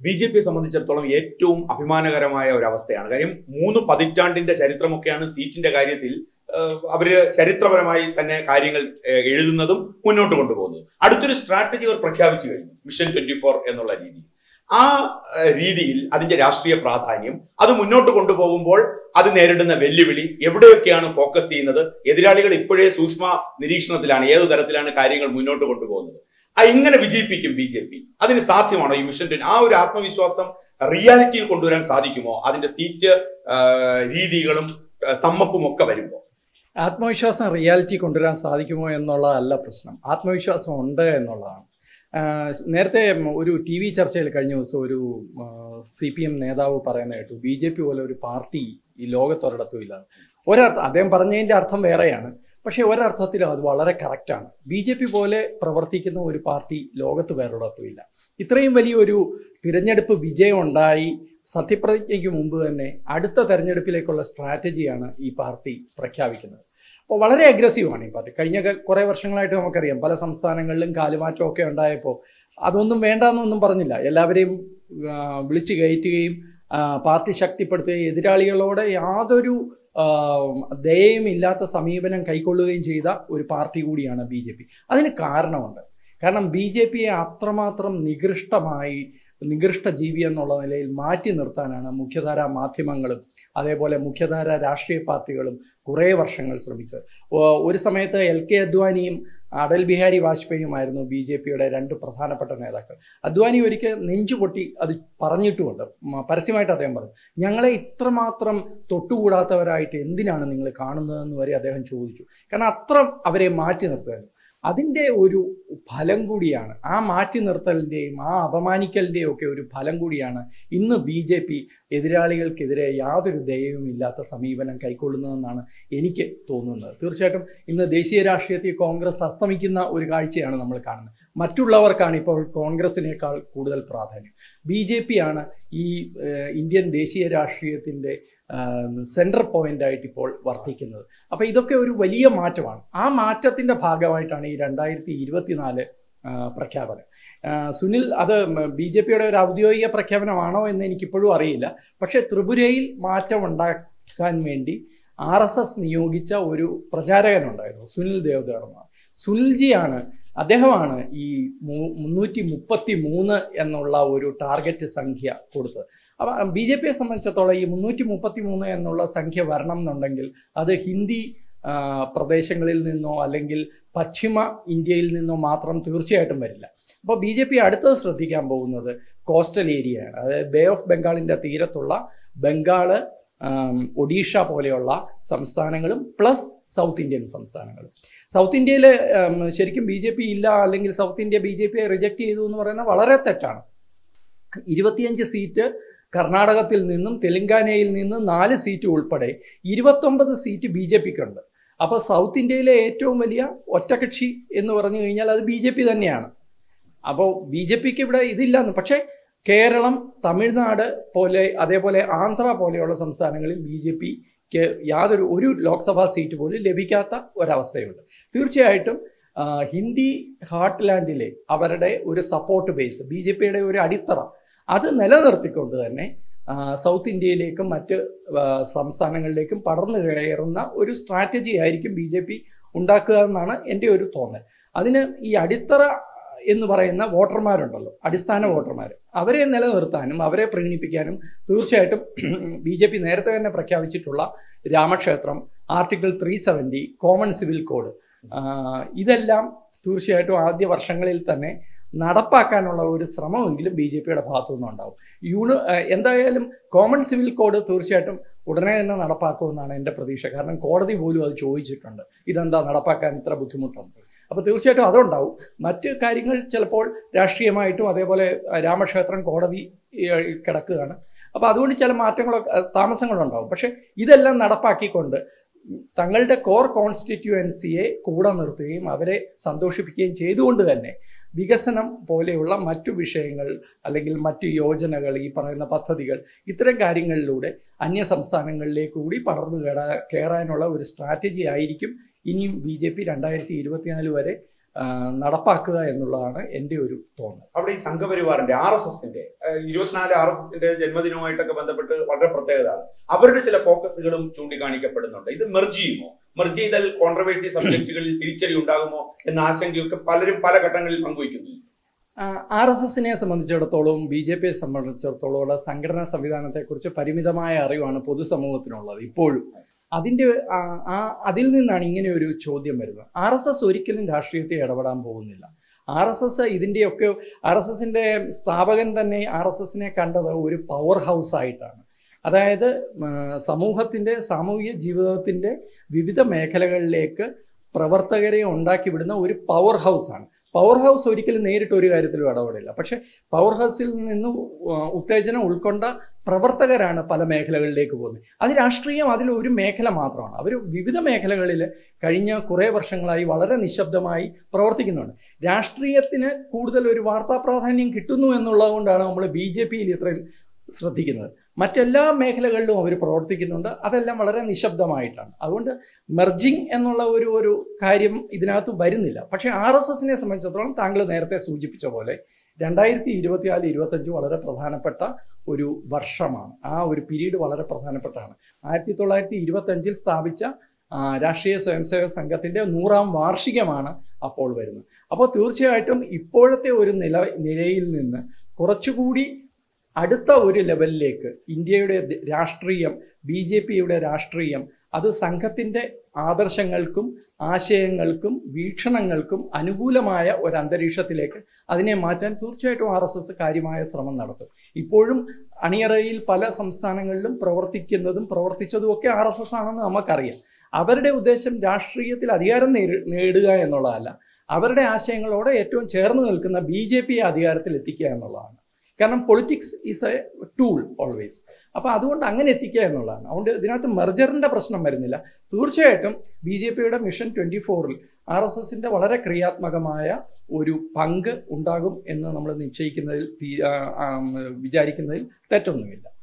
B J പിയെ സംബന്ധിച്ചിടത്തോളം ഏറ്റവും അഭിമാനകരമായ ഒരു അവസ്ഥയാണ് കാര്യം മൂന്ന് പതിറ്റാണ്ടിന്റെ ചരിത്രമൊക്കെയാണ് സീറ്റിന്റെ കാര്യത്തിൽ ഏഹ്, അവര് ചരിത്രപരമായി തന്നെ കാര്യങ്ങൾ ഏഹ്, എഴുതുന്നതും മുന്നോട്ട് കൊണ്ടുപോകുന്നതും അടുത്തൊരു സ്ട്രാറ്റജി അവർ പ്രഖ്യാപിച്ചു കഴിഞ്ഞു മിഷൻ ട്വന്റി ഫോർ എന്നുള്ള രീതിയിൽ ആ ഏഹ്, രീതിയിൽ അതിന്റെ രാഷ്ട്രീയ പ്രാധാന്യം അത് മുന്നോട്ട് കൊണ്ടുപോകുമ്പോൾ അത് നേരിടുന്ന വെല്ലുവിളി എവിടെയൊക്കെയാണ് ഫോക്കസ് ചെയ്യുന്നത് എതിരാളികൾ ഇപ്പോഴേ സൂക്ഷ്മ നിരീക്ഷണത്തിലാണ് ഏതു തരത്തിലാണ് കാര്യങ്ങൾ മുന്നോട്ട് കൊണ്ടുപോകുന്നത് ആ ഇങ്ങനെ വിജയിപ്പിക്കും ബി ജെ പി അതിന് സാധ്യമാണോ ഈ മിഷൻ ട്വന്റി ആ ഒരു ആത്മവിശ്വാസം റിയാലിറ്റിയിൽ കൊണ്ടുവരാൻ സാധിക്കുമോ അതിന്റെ സീറ്റ് ആ, രീതികളും ആ, സമ്മപ്പും ഒക്കെ വരുമ്പോൾ ആത്മവിശ്വാസം റിയാലിറ്റി കൊണ്ടുവരാൻ സാധിക്കുമോ എന്നുള്ളതല്ല പ്രശ്നം ആത്മവിശ്വാസം ഉണ്ട് എന്നുള്ളതാണ് ആഹ് നേരത്തെ ഒരു ടി വി ചർച്ചയിൽ കഴിഞ്ഞ ദിവസം ഒരു സി പി എം നേതാവ് പറയുന്ന കേട്ടു ബി ജെ പി പോലെ ഒരു പാർട്ടി ഈ ലോകത്തൊരിടത്തും ഇല്ല ഒരർത്ഥം അദ്ദേഹം പറഞ്ഞതിൻ്റെ അർത്ഥം വേറെയാണ് പക്ഷേ ഒരർത്ഥത്തിൽ അത് വളരെ കറക്റ്റാണ് ബി ജെ പി പോലെ പ്രവർത്തിക്കുന്ന ഒരു പാർട്ടി ലോകത്ത് വേറൊരിടത്തും ഇല്ല ഇത്രയും വലിയൊരു തിരഞ്ഞെടുപ്പ് വിജയം ഉണ്ടായി സത്യപ്രതിജ്ഞയ്ക്ക് മുമ്പ് തന്നെ അടുത്ത തെരഞ്ഞെടുപ്പിലേക്കുള്ള സ്ട്രാറ്റജിയാണ് ഈ പാർട്ടി പ്രഖ്യാപിക്കുന്നത് അപ്പോൾ വളരെ അഗ്രസീവാണ് ഈ പാർട്ടി കഴിഞ്ഞ ക- കുറേ വർഷങ്ങളായിട്ട് നമുക്കറിയാം പല സംസ്ഥാനങ്ങളിലും കാലുമാറ്റമൊക്കെ ഉണ്ടായപ്പോൾ അതൊന്നും വേണ്ടാന്നൊന്നും പറഞ്ഞില്ല എല്ലാവരെയും ആ, വിളിച്ചു കയറ്റുകയും ആ, പാർട്ടി ശക്തിപ്പെടുത്തുകയും എതിരാളികളോട് യാതൊരു ആ, ദയയും ഇല്ലാത്ത സമീപനം കൈക്കൊള്ളുകയും ചെയ്ത ഒരു പാർട്ടി കൂടിയാണ് ബി ജെ പി അതിന് കാരണമുണ്ട് കാരണം ബി ജെ പിയെ അത്രമാത്രം നികൃഷ്ടമായി നികൃഷ്ട ജീവി എന്നുള്ള നിലയിൽ മാറ്റി നിർത്താനാണ് മുഖ്യധാരാ മാധ്യമങ്ങളും അതേപോലെ മുഖ്യധാര രാഷ്ട്രീയ പാർട്ടികളും കുറേ വർഷങ്ങൾ ശ്രമിച്ചത് ഓ- ഒരു സമയത്ത് എൽ കെ അദ്വാനിയും അടൽ ബിഹാരി വാജ്പേയിയുമായിരുന്നു ബി ജെ പിയുടെ രണ്ട് പ്രധാനപ്പെട്ട നേതാക്കൾ അദ്വാനി ഒരിക്കൽ നെഞ്ചുപൊട്ടി അത് പറഞ്ഞിട്ടുമുണ്ട് മ- പരസ്യമായിട്ട് അദ്ദേഹം പറഞ്ഞു ഞങ്ങളെ ഇത്രമാത്രം തൊട്ടുകൂടാത്തവരായിട്ട് എന്തിനാണ് നിങ്ങൾ കാണുന്നതെന്ന് വരെ അദ്ദേഹം ചോദിച്ചു കാരണം അത്ര അവരെ മാറ്റി നിർത്തുമായിരുന്നു അതിൻ്റെ ഒരു ഫലം കൂടിയാണ് ആ മാറ്റി നിർത്തലിൻ്റെയും ആ അപമാനിക്കലിൻ്റെയും ഒക്കെ ഒരു ഫലം കൂടിയാണ് ഇന്ന് ബി ജെ പി എതിരാളികൾക്കെതിരെ യാതൊരു ദയവും ഇല്ലാത്ത സമീപനം കൈക്കൊള്ളുന്നതെന്നാണ് എനിക്ക് തോന്നുന്നത് തീർച്ചയായിട്ടും ഇന്ന് ദേശീയ രാഷ്ട്രീയത്തിൽ കോൺഗ്രസ് അസ്തമിക്കുന്ന ഒരു കാഴ്ചയാണ് നമ്മൾ കാണുന്നത് മറ്റുള്ളവർക്കാണ് ഇപ്പോൾ കോൺഗ്രസിനേക്കാൾ കൂടുതൽ പ്രാധാന്യം ബി ജെ പി ആണ് ഈ ഏഹ്, ഇന്ത്യൻ ദേശീയ രാഷ്ട്രീയത്തിൻ്റെ സെൻട്രൽ പോയിന്റ് ആയിട്ട് ഇപ്പോൾ വർത്തിക്കുന്നത് അപ്പോൾ ഇതൊക്കെ ഒരു വലിയ മാറ്റമാണ് ആ മാറ്റത്തിൻ്റെ ഭാഗമായിട്ടാണ് ഈ രണ്ടായിരത്തി ഇരുപത്തിനാല് പ്രഖ്യാപനം ആ, സുനിൽ അത് ബി ജെ പിയുടെ ഒരു ഔദ്യോഗിക പ്രഖ്യാപനമാണോ എന്ന് എനിക്കിപ്പോഴും അറിയില്ല പക്ഷേ ത്രിപുരയിൽ മാറ്റം ഉണ്ടാക്കാൻ വേണ്ടി ആർ എസ് എസ് നിയോഗിച്ച ഒരു പ്രചാരകനുണ്ടായിരുന്നു സുനിൽ ദേവ്ദേവർമ്മ സുനിൽജിയാണ് അദ്ദേഹമാണ് ഈ മു- മുന്നൂറ്റി മുപ്പത്തി മൂന്ന് എന്നുള്ള ഒരു ടാർഗറ്റ് സംഖ്യ കൊടുത്തത് അപ്പം ബി ജെ പിയെ സംബന്ധിച്ചിടത്തോളം ഈ മുന്നൂറ്റി മുപ്പത്തി മൂന്ന് എന്നുള്ള സംഖ്യ വരണം എന്നുണ്ടെങ്കിൽ അത് ഹിന്ദി ആ, പ്രദേശങ്ങളിൽ നിന്നോ അല്ലെങ്കിൽ പശ്ചിമ ഇന്ത്യയിൽ നിന്നോ മാത്രം തീർച്ചയായിട്ടും വരില്ല അപ്പോൾ ബി ജെ പി അടുത്തത് ശ്രദ്ധിക്കാൻ പോകുന്നത് കോസ്റ്റൽ ഏരിയയാണ് അതായത് ബേ ഓഫ് ബംഗാളിൻ്റെ തീരത്തുള്ള ബംഗാള് ആം, ഒഡീഷ പോലെയുള്ള സംസ്ഥാനങ്ങളും പ്ലസ് സൗത്ത് ഇന്ത്യൻ സംസ്ഥാനങ്ങളും സൗത്ത് ഇന്ത്യയിൽ ശരിക്കും ബി ജെ പി ഇല്ല അല്ലെങ്കിൽ സൗത്ത് ഇന്ത്യ ബി ജെ പിയെ റിജക്റ്റ് ചെയ്തു എന്ന് പറയുന്നത് വളരെ തെറ്റാണ് ഇരുപത്തിയഞ്ച് സീറ്റ് കർണാടകത്തിൽ നിന്നും തെലങ്കാനയിൽ നിന്നും നാല് സീറ്റ് ഉൾപ്പെടെ ഇരുപത്തൊമ്പത് സീറ്റ് ബി ജെ പിക്കുണ്ട് അപ്പോൾ സൗത്ത് ഇന്ത്യയിലെ ഏറ്റവും വലിയ ഒറ്റകക്ഷി എന്ന് പറഞ്ഞു കഴിഞ്ഞാൽ അത് ബി ജെ പി തന്നെയാണ് അപ്പോൾ ബി ജെ പിക്ക് ഇവിടെ ഇതില്ലാന്ന് പക്ഷേ കേരളം തമിഴ്നാട് പോലെ അതേപോലെ ആന്ധ്ര പോലെയുള്ള സംസ്ഥാനങ്ങളിൽ ബി ജെ പിക്ക് യാതൊരു ഒരു ലോക്സഭാ സീറ്റ് പോലും ലഭിക്കാത്ത ഒരവസ്ഥയുണ്ട് തീർച്ചയായിട്ടും ആ, ഹിന്ദി ഹാർട്ട്ലാൻഡിലെ അവരുടെ ഒരു സപ്പോർട്ട് ബേസ് ബി ജെ പിയുടെ ഒരു അടിത്തറ അത് നിലനിർത്തിക്കൊണ്ട് തന്നെ ആ, സൗത്ത് ഇന്ത്യയിലേക്കും മറ്റ് ആ, സംസ്ഥാനങ്ങളിലേക്കും പടർന്നു കയറുന്ന ഒരു സ്ട്രാറ്റജി ആയിരിക്കും ബി ജെ പി ഉണ്ടാക്കുക എന്നാണ് എൻ്റെ ഒരു തോന്നൽ അതിന് ഈ അടിത്തറ എന്ന് പറയുന്ന വോട്ടർമാരുണ്ടല്ലോ അടിസ്ഥാന വോട്ടർമാർ അവരെ നിലനിർത്താനും അവരെ പ്രീണിപ്പിക്കാനും തീർച്ചയായിട്ടും ബി ജെ പി നേരത്തെ തന്നെ പ്രഖ്യാപിച്ചിട്ടുള്ള രാമക്ഷേത്രം article three seventy common civil code ഇതെല്ലാം തീർച്ചയായിട്ടും ആദ്യ വർഷങ്ങളിൽ തന്നെ നടപ്പാക്കാനുള്ള ഒരു ശ്രമമെങ്കിലും ബി ജെ പിയുടെ ഭാഗത്തു നിന്നുണ്ടാവും യൂണി ആ, എന്തായാലും കോമൺ സിവിൽ കോഡ് തീർച്ചയായിട്ടും ഉടനെ തന്നെ നടപ്പാക്കുമെന്നാണ് എൻ്റെ പ്രതീക്ഷ കാരണം കോടതി പോലും അത് ചോദിച്ചിട്ടുണ്ട് ഇതെന്താ നടപ്പാക്കാൻ ഇത്ര ബുദ്ധിമുട്ടുണ്ട് അപ്പോൾ തീർച്ചയായിട്ടും അതുണ്ടാവും മറ്റ് കാര്യങ്ങൾ ചിലപ്പോൾ രാഷ്ട്രീയമായിട്ടും അതേപോലെ ആ, രാമക്ഷേത്രം കോടതി ഏ, കിടക്കുകയാണ് അപ്പോൾ അതുകൊണ്ട് ചില മാറ്റങ്ങളൊക്കെ ആ, താമസങ്ങളുണ്ടാവും പക്ഷേ ഇതെല്ലാം നടപ്പാക്കിക്കൊണ്ട് തങ്ങളുടെ കോർ കോൺസ്റ്റിറ്റ്യുവൻസിയെ കൂടെ നിർത്തുകയും അവരെ സന്തോഷിപ്പിക്കുകയും ചെയ്തുകൊണ്ട് തന്നെ വികസനം പോലെയുള്ള മറ്റു വിഷയങ്ങൾ അല്ലെങ്കിൽ മറ്റു യോജനകൾ ഈ പറയുന്ന പദ്ധതികൾ ഇത്തരം കാര്യങ്ങളിലൂടെ അന്യ സംസ്ഥാനങ്ങളിലേക്ക് കൂടി പടർന്നു കയറാ കയറാനുള്ള ഒരു സ്ട്രാറ്റജി ആയിരിക്കും ഇനിയും ബി ജെ പി രണ്ടായിരത്തി ഇരുപത്തിനാല് വരെ ആ, നടപ്പാക്കുക എന്നുള്ളതാണ് എൻ്റെ ഒരു തോന്നൽ അവിടെ ഈ സംഘപരിവാറിന്റെ ആർ എസ് എസിന്റെ ഇരുപത്തിനാല് ആർ എസ് എസിന്റെ ജന്മദിനവുമായിട്ടൊക്കെ ബന്ധപ്പെട്ട് വളരെ പ്രത്യേകതയാണ് അവരുടെ ചില ഫോക്കസുകളും ചൂണ്ടിക്കാണിക്കപ്പെടുന്നുണ്ട് ഇത് മെർജ് ചെയ്യുമോ മെർജ് ചെയ്താൽ കോൺട്രവേഴ്സി സബ്ജക്റ്റുകളിൽ തിരിച്ചടി ഉണ്ടാകുമോ എന്ന ആശങ്കയൊക്കെ പലരും പല ഘട്ടങ്ങളിൽ പങ്കുവയ്ക്കുന്നു ആർ എസ് എസിനെ സംബന്ധിച്ചിടത്തോളം ബി ജെ പിയെ സംബന്ധിച്ചിടത്തോളം ഉള്ള സംഘടനാ സംവിധാനത്തെക്കുറിച്ച് പരിമിതമായ അറിവാണ് പൊതുസമൂഹത്തിനുള്ളത് ഇപ്പോഴും അതിൻ്റെ ആ ആ- അതിൽ നിന്നാണ് ഇങ്ങനെ ഒരു ചോദ്യം വരുന്നത് ആർ എസ് എസ് ഒരിക്കലും രാഷ്ട്രീയത്തിൽ ഇടപെടാൻ പോകുന്നില്ല ആർ എസ് എസ് ഇതിൻ്റെയൊക്കെ ആർ എസ് എസിൻ്റെ സ്ഥാപകൻ തന്നെ ആർ എസ് എസിനെ കണ്ടത് ഒരു പവർ ഹൗസ് ആയിട്ടാണ് അതായത് സമൂഹത്തിൻ്റെ സാമൂഹിക ജീവിതത്തിൻ്റെ വിവിധ മേഖലകളിലേക്ക് പ്രവർത്തകരെ ഉണ്ടാക്കി വിടുന്ന ഒരു പവർ ഹൗസാണ് പവർ ഹൗസ് ഒരിക്കലും നേരിട്ട് ഒരു കാര്യത്തിലും ഇടപെടില്ല പക്ഷെ പവർ ഹൗസിൽ നിന്ന് ഉ- ഉത്തേജനം ഉൾക്കൊണ്ട പ്രവർത്തകരാണ് പല മേഖലകളിലേക്ക് പോകുന്നത് അത് രാഷ്ട്രീയം അതിൽ ഒരു മേഖല മാത്രമാണ് അവർ വിവിധ മേഖലകളിൽ കഴിഞ്ഞ കുറേ വർഷങ്ങളായി വളരെ നിശബ്ദമായി പ്രവർത്തിക്കുന്നുണ്ട് രാഷ്ട്രീയത്തിന് കൂടുതൽ ഒരു വാർത്താ പ്രാധാന്യം കിട്ടുന്നു എന്നുള്ളത് കൊണ്ടാണ് നമ്മൾ ബി ജെ പിയിൽ ഇത്രയും ശ്രദ്ധിക്കുന്നത് മറ്റെല്ലാ മേഖലകളിലും അവർ പ്രവർത്തിക്കുന്നുണ്ട് അതെല്ലാം വളരെ നിശബ്ദമായിട്ടാണ് അതുകൊണ്ട് മെർജിങ് എന്നുള്ള ഒരു ഒരു കാര്യം ഇതിനകത്ത് വരുന്നില്ല പക്ഷേ ആർ എസ് എസിനെ സംബന്ധിച്ചിടത്തോളം താങ്കൾ നേരത്തെ സൂചിപ്പിച്ച പോലെ രണ്ടായിരത്തി ഇരുപത്തിനാല് ഇരുപത്തഞ്ച് വളരെ പ്രധാനപ്പെട്ട ഒരു വർഷമാണ് ആ ഒരു പീരീഡ് വളരെ പ്രധാനപ്പെട്ടാണ് ആയിരത്തി തൊള്ളായിരത്തി ഇരുപത്തഞ്ചിൽ സ്ഥാപിച്ച ആ, രാഷ്ട്രീയ സ്വയംസേവക സംഘത്തിൻ്റെ നൂറാം വാർഷികമാണ് അപ്പോൾ വരുന്നത് അപ്പോൾ തീർച്ചയായിട്ടും ഇപ്പോഴത്തെ ഒരു നില നിലയിൽ നിന്ന് കുറച്ചുകൂടി അടുത്ത ഒരു ലെവലിലേക്ക് ഇന്ത്യയുടെ ദ- രാഷ്ട്രീയം ബി ജെ പിയുടെ രാഷ്ട്രീയം അത് സംഘത്തിൻ്റെ ആദർശങ്ങൾക്കും ആശയങ്ങൾക്കും വീക്ഷണങ്ങൾക്കും അനുകൂലമായ ഒരു അന്തരീക്ഷത്തിലേക്ക് അതിനെ മാറ്റാൻ തീർച്ചയായിട്ടും ആർ എസ് എസ് കാര്യമായ ശ്രമം നടത്തും ഇപ്പോഴും അണിയറയിൽ പല സംസ്ഥാനങ്ങളിലും പ്രവർത്തിക്കുന്നതും പ്രവർത്തിച്ചതും ഒക്കെ ആർ എസ് എസ് ആണെന്ന് നമുക്കറിയാം അവരുടെ ഉദ്ദേശം രാഷ്ട്രീയത്തിൽ അധികാരം നേടി- നേടുക എന്നുള്ളതല്ല അവരുടെ ആശയങ്ങളോട് ഏറ്റവും ചേർന്ന് നിൽക്കുന്ന ബി ജെ പിയെ അധികാരത്തിൽ എത്തിക്കുക എന്നുള്ളതാണ് കാരണം politics is a tool always അപ്പോൾ അതുകൊണ്ട് അങ്ങനെ എത്തിക്കുക എന്നുള്ളതാണ് അതുകൊണ്ട് ഇതിനകത്ത് മെർജറിൻ്റെ പ്രശ്നം വരുന്നില്ല തീർച്ചയായിട്ടും ബി ജെ പിയുടെ മിഷൻ ട്വൻറ്റി ഫോറിൽ ആർ എസ് എസിൻ്റെ വളരെ ക്രിയാത്മകമായ ഒരു പങ്ക് ഉണ്ടാകും എന്ന് നമ്മൾ നിശ്ചയിക്കുന്നതിൽ തീ- ആ, ആ, വിചാരിക്കുന്നതിൽ തെറ്റൊന്നുമില്ല